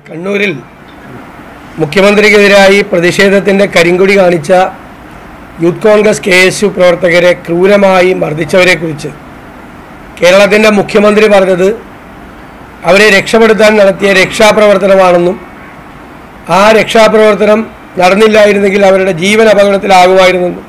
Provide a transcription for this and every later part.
കണ്ണൂരിൽ മുഖ്യമന്ത്രിക്കെതിരായി പ്രതിഷേധത്തിൻ്റെ കരിങ്കൊടി കാണിച്ച youth Congress K S U പ്രവർത്തകരെ ക്രൂരമായി മർദ്ദിച്ചവരെക്കുറിച്ച് കേരളത്തിൻ്റെ മുഖ്യമന്ത്രി പറഞ്ഞത് അവരെ രക്ഷപ്പെടുത്താൻ നടത്തിയ രക്ഷാപ്രവർത്തനമാണെന്നും ആ രക്ഷാപ്രവർത്തനം നടന്നില്ലായിരുന്നെങ്കിൽ അവരുടെ ജീവൻ അപകടത്തിലാകുമായിരുന്നെന്നും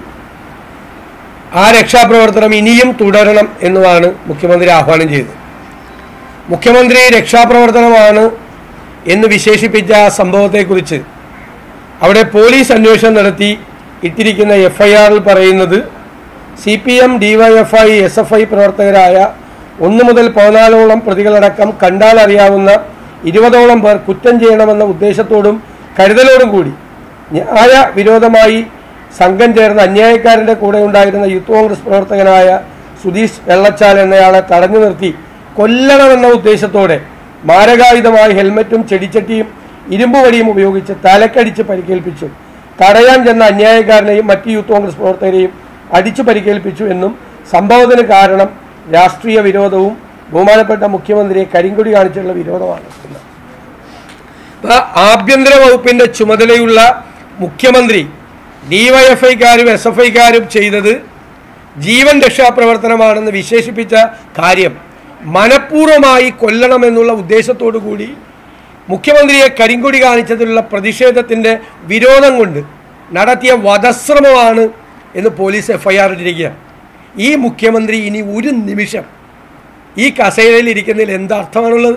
ആ രക്ഷാപ്രവർത്തനം ഇനിയും തുടരണം എന്നുമാണ് മുഖ്യമന്ത്രി ആഹ്വാനം ചെയ്തത് മുഖ്യമന്ത്രി രക്ഷാപ്രവർത്തനമാണ് എന്ന് വിശേഷിപ്പിച്ച ആ സംഭവത്തെക്കുറിച്ച് അവിടെ പോലീസ് അന്വേഷണം നടത്തി ഇട്ടിരിക്കുന്ന എഫ് ഐ ആറിൽ പറയുന്നത് C P M DYFI S F I പ്രവർത്തകരായ ഒന്ന് മുതൽ പതിനാലോളം പ്രതികളടക്കം കണ്ടാൽ അറിയാവുന്ന ഇരുപതോളം പേർ കുറ്റം ചെയ്യണമെന്ന ഉദ്ദേശത്തോടും കരുതലോടും കൂടി ന്യായ വിരോധമായി സംഘം ചേർന്ന് അന്യായക്കാരൻ്റെ കൂടെ ഉണ്ടായിരുന്ന യൂത്ത് കോൺഗ്രസ് പ്രവർത്തകനായ സുധീഷ് വെള്ളച്ചാൽ എന്നയാളെ തടഞ്ഞു നിർത്തി കൊല്ലണമെന്ന ഉദ്ദേശത്തോടെ മാരകായുധമായ ഹെൽമറ്റും ചെടിച്ചട്ടിയും ഇരുമ്പ് വടിയും ഉപയോഗിച്ച് തലക്കടിച്ച് പരിക്കേൽപ്പിച്ചു തടയാൻ ചെന്ന അന്യായക്കാരനെയും മറ്റ് യൂത്ത് കോൺഗ്രസ് പ്രവർത്തകരെയും അടിച്ചു പരിക്കേൽപ്പിച്ചു എന്നും സംഭവത്തിന് കാരണം രാഷ്ട്രീയ വിരോധവും ബഹുമാനപ്പെട്ട മുഖ്യമന്ത്രിയെ കരിങ്കൊടി കാണിച്ചുള്ള വിരോധമാണ് എന്ന്. അപ്പൊ ആഭ്യന്തര വകുപ്പിന്റെ ചുമതലയുള്ള മുഖ്യമന്ത്രി ഡിവൈഎഫ്ഐക്കാരും എസ് എഫ് ഐക്കാരും ചെയ്തത് ജീവൻ രക്ഷാപ്രവർത്തനമാണെന്ന് വിശേഷിപ്പിച്ച കാര്യം മനഃപൂർവ്വമായി കൊല്ലണമെന്നുള്ള ഉദ്ദേശത്തോടു കൂടി മുഖ്യമന്ത്രിയെ കരിങ്കൊടി കാണിച്ചതിലുള്ള പ്രതിഷേധത്തിൻ്റെ വിരോധം കൊണ്ട് നടത്തിയ വധശ്രമമാണ് എന്ന് പോലീസ് എഫ്ഐആർ ഇട്ടിരിക്കുകയാണ് ഈ മുഖ്യമന്ത്രി ഇനി ഒരു നിമിഷം ഈ കസേരയിൽ ഇരിക്കുന്നതിൽ എന്തർത്ഥമാണുള്ളത്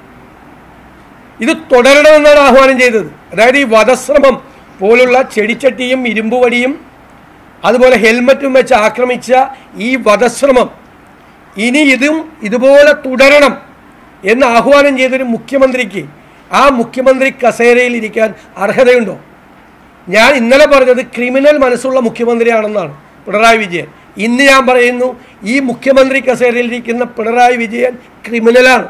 ഇത് തുടരണമെന്നാണ് ആഹ്വാനം ചെയ്തത് അതായത് ഈ വധശ്രമം പോലുള്ള ചെടിച്ചട്ടിയും ഇരുമ്പുവടിയും അതുപോലെ ഹെൽമറ്റും വെച്ച് ആക്രമിച്ച ഈ വധശ്രമം ഇനി ഇതും ഇതുപോലെ തുടരണം എന്ന് ആഹ്വാനം ചെയ്തൊരു മുഖ്യമന്ത്രിക്ക് ആ മുഖ്യമന്ത്രി കസേരയിൽ ഇരിക്കാൻ അർഹതയുണ്ടോ ഞാൻ ഇന്നലെ പറഞ്ഞത് ക്രിമിനൽ മനസ്സുള്ള മുഖ്യമന്ത്രിയാണെന്നാണ് പിണറായി വിജയൻ ഇന്ന് ഞാൻ പറയുന്നു ഈ മുഖ്യമന്ത്രി കസേരയിൽ ഇരിക്കുന്ന പിണറായി വിജയൻ ക്രിമിനലാണ്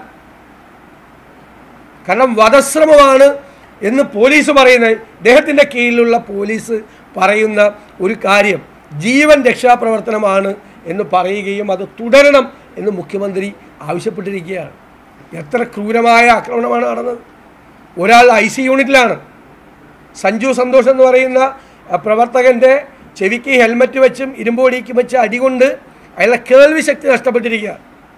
കാരണം വധശ്രമമാണ് എന്ന് പോലീസ് പറയുന്നത് ഇദ്ദേഹത്തിൻ്റെ കീഴിലുള്ള പോലീസ് പറയുന്ന ഒരു കാര്യം ജീവൻ രക്ഷാപ്രവർത്തനമാണ് എന്ന് പറയുകയും അത് തുടരണം എന്ന് മുഖ്യമന്ത്രി ആവശ്യപ്പെട്ടിരിക്കുകയാണ് എത്ര ക്രൂരമായ ആക്രമണമാണ് നടന്നത് ഒരാൾ ഐ സി യൂണിറ്റിലാണ് സഞ്ജു സന്തോഷ് എന്ന് പറയുന്ന അഹ്, പ്രവർത്തകൻ്റെ ചെവിക്ക് ഹെൽമറ്റ് വെച്ചും ഇരുമ്പോടിക്കും വെച്ച് അടികൊണ്ട് അയാളുടെ കേൾവി ശക്തി നഷ്ടപ്പെട്ടിരിക്കുക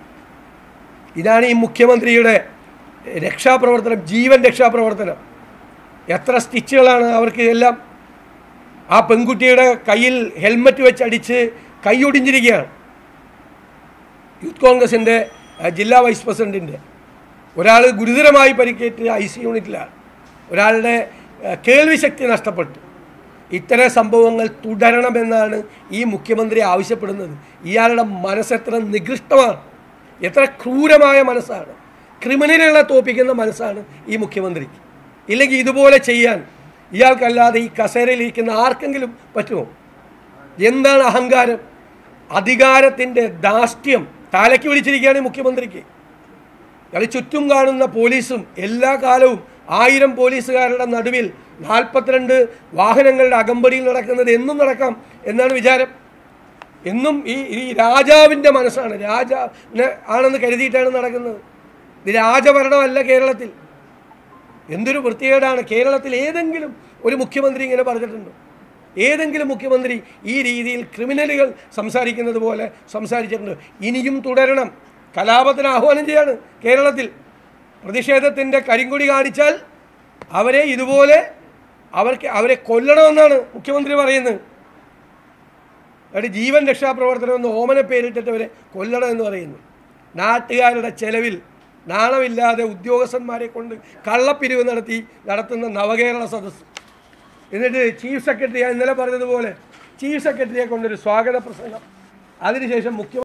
ഇതാണ് ഈ മുഖ്യമന്ത്രിയുടെ രക്ഷാപ്രവർത്തനം ജീവൻ രക്ഷാപ്രവർത്തനം എത്ര സ്റ്റിച്ചുകളാണ് അവർക്ക് എല്ലാം ആ പെൺകുട്ടിയുടെ കയ്യിൽ ഹെൽമറ്റ് വെച്ച് അടിച്ച് കൈ ഒടിഞ്ഞിരിക്കുകയാണ് യൂത്ത് കോൺഗ്രസിൻ്റെ അഹ്, ജില്ലാ വൈസ് പ്രസിഡൻറ്റിൻ്റെ ഒരാൾ ഗുരുതരമായി പരിക്കേറ്റ് ഐ സി യൂണിറ്റിലാണ് ഒരാളുടെ അഹ്, കേൾവി ശക്തി നഷ്ടപ്പെട്ടു ഇത്തരം സംഭവങ്ങൾ തുടരണമെന്നാണ് ഈ മുഖ്യമന്ത്രി ആവശ്യപ്പെടുന്നത് ഇയാളുടെ മനസ്സെത്ര നികൃഷ്ടമാണ് എത്ര ക്രൂരമായ മനസ്സാണ് ക്രിമിനലുകളെ തോപ്പിക്കുന്ന മനസ്സാണ് ഈ മുഖ്യമന്ത്രിക്ക് ഇല്ലെങ്കിൽ ഇതുപോലെ ചെയ്യാൻ ഇയാൾക്കല്ലാതെ ഈ കസേരയിലിരിക്കുന്ന ആർക്കെങ്കിലും പറ്റുമോ എന്താണ് അഹങ്കാരം അധികാരത്തിൻ്റെ ധാഷ്ട്യം തലയ്ക്ക് വിളിച്ചിരിക്കുകയാണ് ഈ മുഖ്യമന്ത്രിക്ക് ഇയാൾ ചുറ്റും കാണുന്ന പോലീസും എല്ലാ കാലവും ആയിരം പോലീസുകാരുടെ നടുവിൽ നാൽപ്പത്തിരണ്ട് വാഹനങ്ങളുടെ അകമ്പടിയിൽ നടക്കുന്നത് എന്നും നടക്കാം എന്നാണ് വിചാരം എന്നും ഈ ഈ രാജാവിൻ്റെ മനസ്സാണ് രാജാവിനെ ആണെന്ന് കരുതിയിട്ടാണ് നടക്കുന്നത് ഇത് രാജഭരണമല്ല കേരളത്തിൽ എന്തൊരു വൃത്തികേടാണ് കേരളത്തിൽ ഏതെങ്കിലും ഒരു മുഖ്യമന്ത്രി ഇങ്ങനെ പറഞ്ഞിട്ടുണ്ടോ ഏതെങ്കിലും മുഖ്യമന്ത്രി ഈ രീതിയിൽ ക്രിമിനലുകൾ സംസാരിക്കുന്നത് പോലെ സംസാരിച്ചിട്ടുണ്ട് ഇനിയും തുടരണം കലാപത്തിന് ആഹ്വാനം ചെയ്യാണ് കേരളത്തിൽ പ്രതിഷേധത്തിൻ്റെ കരിങ്കൊടി കാണിച്ചാൽ അവരെ ഇതുപോലെ അവർക്ക് അവരെ കൊല്ലണമെന്നാണ് മുഖ്യമന്ത്രി പറയുന്നത് അവിടെ ജീവൻ രക്ഷാപ്രവർത്തനം എന്ന് ഓമന പേരിട്ടിട്ട് അവരെ കൊല്ലണം എന്ന് പറയുന്നു നാട്ടുകാരുടെ ചെലവിൽ നാണമില്ലാതെ ഉദ്യോഗസ്ഥന്മാരെ കൊണ്ട് കള്ളപ്പിരിവ് നടത്തി നടത്തുന്ന നവകേരള സദസ്സ് എന്നിട്ട് ചീഫ് സെക്രട്ടറി ഞാൻ ഇന്നലെ പറഞ്ഞതുപോലെ ചീഫ് സെക്രട്ടറിയെ കൊണ്ടൊരു സ്വാഗത പ്രസംഗം അതിനുശേഷം മുഖ്യമന്ത്രി